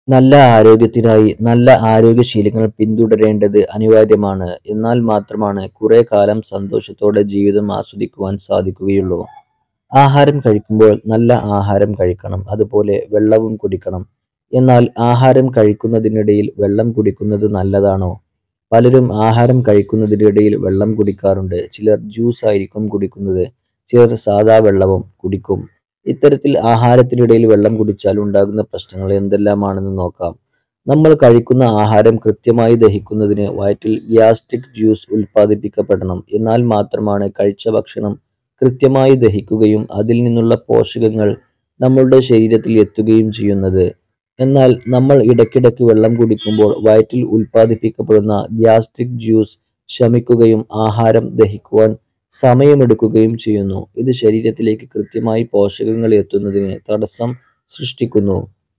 നല്ല ആരോഗ്യത്തിനായി നല്ല ആരോഗ്യശീലങ്ങൾ പിന്തുടരേണ്ടത് അനിവാര്യമാണ്. എന്നാൽ മാത്രമാണ് കുറെ കാലം സന്തോഷത്തോടെ ജീവിതം ആസ്വദിക്കുവാൻ സാധിക്കുകയുള്ളൂ. ആഹാരം കഴിക്കുമ്പോൾ നല്ല ആഹാരം കഴിക്കണം. അതുപോലെ വെള്ളവും കുടിക്കണം. എന്നാൽ ആഹാരം കഴിക്കുന്നതിനിടയിൽ വെള്ളം കുടിക്കുന്നത് നല്ലതാണോ? പലരും ആഹാരം കഴിക്കുന്നതിനിടയിൽ വെള്ളം കുടിക്കാറുണ്ട്. ചിലർ ജ്യൂസ് ആയിരിക്കും കുടിക്കുന്നത്. ചിലർ സാദാ വെള്ളവും കുടിക്കും. ഇത്തരത്തിൽ ആഹാരത്തിനിടയിൽ വെള്ളം കുടിച്ചാൽ ഉണ്ടാകുന്ന പ്രശ്നങ്ങൾ എന്തെല്ലാമാണെന്ന് നോക്കാം. നമ്മൾ കഴിക്കുന്ന ആഹാരം കൃത്യമായി ദഹിക്കുന്നതിന് വയറ്റിൽ ഗ്യാസ്ട്രിക് ജ്യൂസ് ഉൽപ്പാദിപ്പിക്കപ്പെടണം. എന്നാൽ മാത്രമാണ് കഴിച്ച ഭക്ഷണം കൃത്യമായി ദഹിക്കുകയും അതിൽ നിന്നുള്ള പോഷകങ്ങൾ നമ്മളുടെ ശരീരത്തിൽ എത്തുകയും ചെയ്യുന്നത്. എന്നാൽ നമ്മൾ ഇടയ്ക്കിടയ്ക്ക് വെള്ളം കുടിക്കുമ്പോൾ വയറ്റിൽ ഉൽപ്പാദിപ്പിക്കപ്പെടുന്ന ഗ്യാസ്ട്രിക് ജ്യൂസ് ശമിക്കുകയും ആഹാരം ദഹിക്കുവാൻ സമയമെടുക്കുകയും ചെയ്യുന്നു. ഇത് ശരീരത്തിലേക്ക് കൃത്യമായി പോഷകങ്ങൾ എത്തുന്നതിന് തടസ്സം സൃഷ്ടിക്കുന്നു.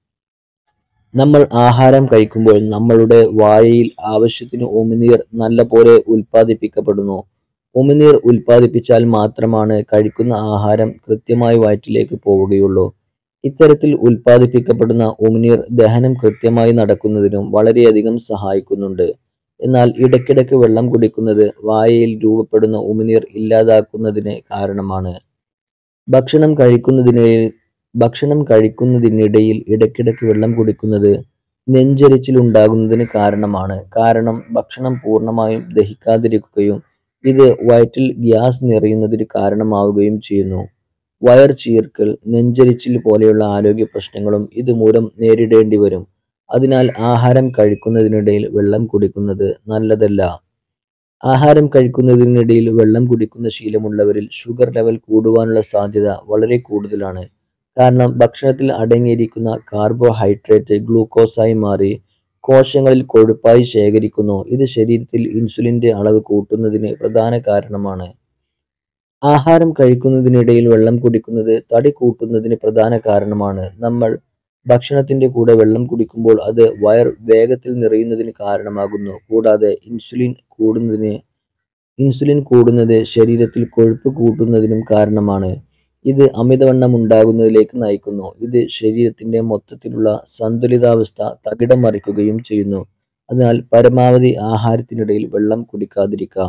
നമ്മൾ ആഹാരം കഴിക്കുമ്പോൾ നമ്മളുടെ വായയിൽ ആവശ്യത്തിന് ഉമിനീർ നല്ലപോലെ ഉൽപ്പാദിപ്പിക്കപ്പെടുന്നു. ഉമിനീർ ഉൽപ്പാദിപ്പിച്ചാൽ മാത്രമാണ് കഴിക്കുന്ന ആഹാരം കൃത്യമായി വയറ്റിലേക്ക് പോവുകയുള്ളൂ. ഇത്തരത്തിൽ ഉൽപ്പാദിപ്പിക്കപ്പെടുന്ന ഉമിനീർ ദഹനം കൃത്യമായി നടക്കുന്നതിനും വളരെയധികം സഹായിക്കുന്നുണ്ട്. എന്നാൽ ഇടയ്ക്കിടയ്ക്ക് വെള്ളം കുടിക്കുന്നത് വായയിൽ രൂപപ്പെടുന്ന ഉമിനീർ ഇല്ലാതാക്കുന്നതിന് കാരണമാണ്. ഭക്ഷണം കഴിക്കുന്നതിനിടയിൽ ഭക്ഷണം കഴിക്കുന്നതിനിടയിൽ ഇടയ്ക്കിടയ്ക്ക് വെള്ളം കുടിക്കുന്നത് നെഞ്ചെരിച്ചിൽ ഉണ്ടാകുന്നതിന് കാരണമാണ്. കാരണം ഭക്ഷണം പൂർണ്ണമായും ദഹിക്കാതിരിക്കുകയും ഇത് വയറ്റിൽ ഗ്യാസ് നിറയുന്നതിന് കാരണമാവുകയും ചെയ്യുന്നു. വയർ ചീർക്കൽ, നെഞ്ചെരിച്ചിൽ പോലെയുള്ള ആരോഗ്യ പ്രശ്നങ്ങളും ഇതുമൂലം നേരിടേണ്ടി വരും. അതിനാൽ ആഹാരം കഴിക്കുന്നതിനിടയിൽ വെള്ളം കുടിക്കുന്നത് നല്ലതല്ല. ആഹാരം കഴിക്കുന്നതിനിടയിൽ വെള്ളം കുടിക്കുന്ന ശീലമുള്ളവരിൽ ഷുഗർ ലെവൽ കൂടുവാനുള്ള സാധ്യത വളരെ കൂടുതലാണ്. കാരണം ഭക്ഷണത്തിൽ അടങ്ങിയിരിക്കുന്ന കാർബോഹൈഡ്രേറ്റ് ഗ്ലൂക്കോസായി മാറി കോശങ്ങളിൽ കൊഴുപ്പായി ശേഖരിക്കുന്നു. ഇത് ശരീരത്തിൽ ഇൻസുലിന്റെ അളവ് കൂട്ടുന്നതിന് പ്രധാന കാരണമാണ്. ആഹാരം കഴിക്കുന്നതിനിടയിൽ വെള്ളം കുടിക്കുന്നത് തടി കൂട്ടുന്നതിന് പ്രധാന കാരണമാണ്. നമ്മൾ ഭക്ഷണത്തിന്റെ കൂടെ വെള്ളം കുടിക്കുമ്പോൾ അത് വയർ വേഗത്തിൽ നിറയുന്നതിന് കാരണമാകുന്നു. കൂടാതെ ഇൻസുലിൻ കൂടുന്നതിന് ഇൻസുലിൻ കൂടുന്നത് ശരീരത്തിൽ കൊഴുപ്പ് കൂട്ടുന്നതിനും കാരണമാണ്. ഇത് അമിതവണ്ണമുണ്ടാകുന്നതിലേക്ക് നയിക്കുന്നു. ഇത് ശരീരത്തിന്റെ മൊത്തത്തിലുള്ള സന്തുലിതാവസ്ഥ തകിടം മറിക്കുകയും ചെയ്യുന്നു. അതിനാൽ പരമാവധി ആഹാരത്തിനിടയിൽ വെള്ളം കുടിക്കാതിരിക്കാം.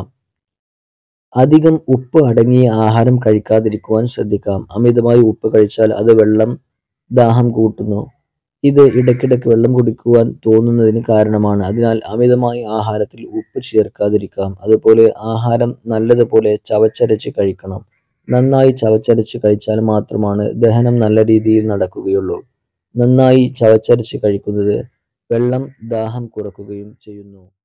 അധികം ഉപ്പ് അടങ്ങിയ ആഹാരം കഴിക്കാതിരിക്കുവാൻ ശ്രദ്ധിക്കാം. അമിതമായി ഉപ്പ് കഴിച്ചാൽ അത് വെള്ളം ദാഹം കൂട്ടുന്നു. ഇത് ഇടയ്ക്കിടയ്ക്ക് വെള്ളം കുടിക്കുവാൻ തോന്നുന്നതിന് കാരണമാണ്. അതിനാൽ അമിതമായി ആഹാരത്തിൽ ഉപ്പ് ചേർക്കാതിരിക്കാം. അതുപോലെ ആഹാരം നല്ലതുപോലെ ചവച്ചരച്ച് കഴിക്കണം. നന്നായി ചവച്ചരച്ച് കഴിച്ചാൽ മാത്രമാണ് ദഹനം നല്ല രീതിയിൽ നടക്കുകയുള്ളൂ. നന്നായി ചവച്ചരച്ച് കഴിക്കുന്നത് വെള്ളം ദാഹം കുറക്കുകയും ചെയ്യുന്നു.